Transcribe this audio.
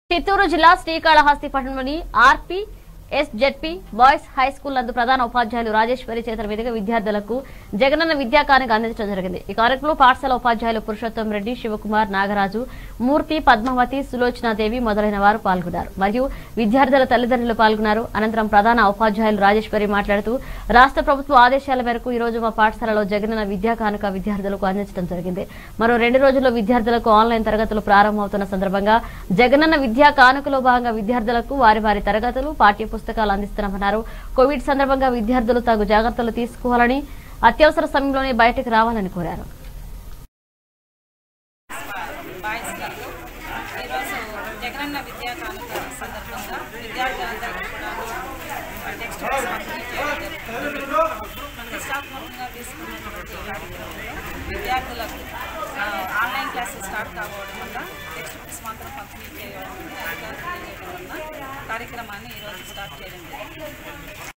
చిత్తూరు జిల్లా శ్రీకాళహస్తి పట్టణంలోని RP SZP boys high school నందు ప్రధాన ఉపాధ్యాయులు రాజేశ్వరి చేతుల మీదుగా విద్యార్థులకు జగనన్న విద్యా కానుక అందించడం జరిగింది ఈ కార్యక్రమంలో పాఠశాల ఉపాధ్యాయులు పురుషోత్తం రెడ్డి శివకుమార్ నాగరాజు మూర్తి పద్మావతి సులోచనాదేవి మొదలైన వారు పాల్గొన్నారు మరియు విద్యార్థుల తల్లిదండ్రులు పాల్గొన్నారు అనంతరం ప్రధాన ఉపాధ్యాయులు రాజేశ్వరి మాట్లాడుతూ రాష్ట్ర ప్రభుత్వ ఆదేశాల మేరకు ఈ రోజు మా పాఠశాలలో జగనన్న విద్యా కానుక విద్యార్థులకు అందించడం జరిగింది మరో రెండు రోజుల్లో విద్యార్థులకు ఆన్లైన్ తరగతులు ప్రారంభమవుతున్న సందర్భంగా జగనన్న విద్యా కానుకలో భాగంగా విద్యార్థులకు వారి వారి తరగతులు పాఠ్య పుస్తకాలు అందిస్తున్నామన్నారు కోవిడ్ సందర్భంగా విద్యార్థులు తగు జాగ్రత్తలు తీసుకోవాలని అత్యవసర సమయంలోనే బయటకు రావాలని కోరారు బాయ్స్ క్లబ్ ఈరోజు జగనన్న విద్యా కానుక సందర్భంగా విద్యార్థులందరికీ కూడా టెక్స్ట్ బుక్స్ పంపిణీ చేయడం జరుగుతుంది ప్రతిష్టాత్మకంగా తీసుకున్నటువంటి కార్యక్రమంలో విద్యార్థులకు ఆ, ఆన్లైన్ క్లాసెస్ స్టార్ట్ కావడం వల్ల టెక్స్ట్ బుక్స్ మాత్రం పంపిణీ చేయడం అధికారులు తెలియజేయడం వల్ల కార్యక్రమాన్ని ఈరోజు స్టార్ట్ చేయడం జరిగింది